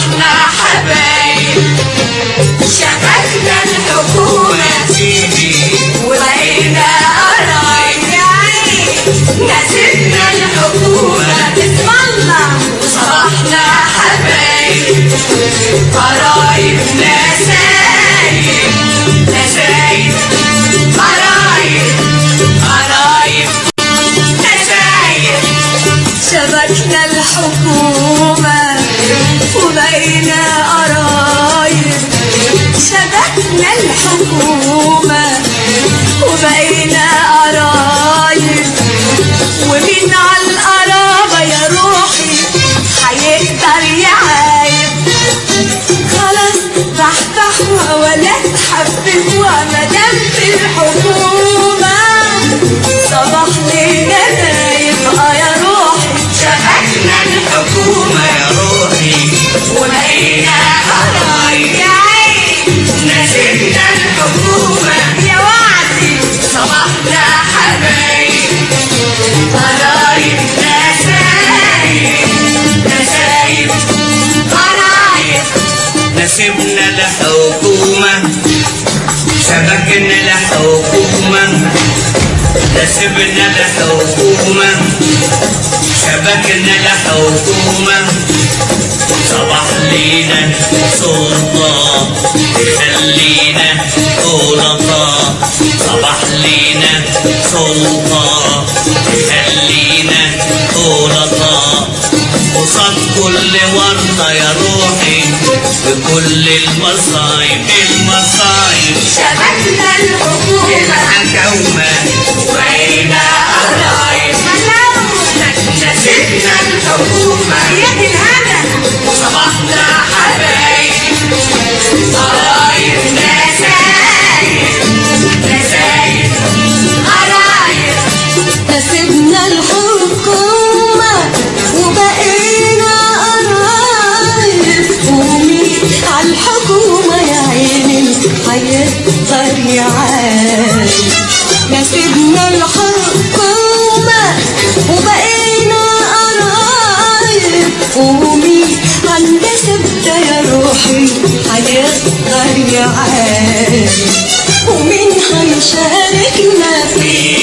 صبحنا حبايب شبكنا الحكومة وبقينا قرايب نسيبنا الحكومة اسم الله وصبحنا حبايب قرايب نسايب نسايب قرايب قرايب نسايب شبكنا الحكومة وبقينا قرايب شبكنا الحكومة وبقينا قرايب ومين على القرابة يا روحي هيقدر يعايب خلاص بحبح ولا تحبب ومدام في الحكومة صباح لينا نايم اه يا روحي شبكنا الحكومة يا روحي وبقينا قرايب يا عين نسينا الحكومة يا وعدي صباحنا حبايب قرايب نسايب نسايب قرايب نسيبنا الحكومة شبكنا الحكومة نسيبنا الحكومة شبكنا الحكومة صباح لينا سلطة تخلينا غلطة صباح لينا سلطة تخلينا غلطة قصاد كل ورطة يا روحي بكل المصايب المصايب شبكنا الحكومة الحكومة وبقينا قرايب نسينا الحكومة يا دي الهنا صباحنا حبايب قرايب نسايب نسايب قرايب نسيبنا الحكومة وبقينا قرايب ومين عالحكومة يا عيني هيقدر يعايش نسيبنا الحكومة وبقينا قرايب ومين عند سبتة يا روحي هيقدر يعايش ومين هيشاركنا في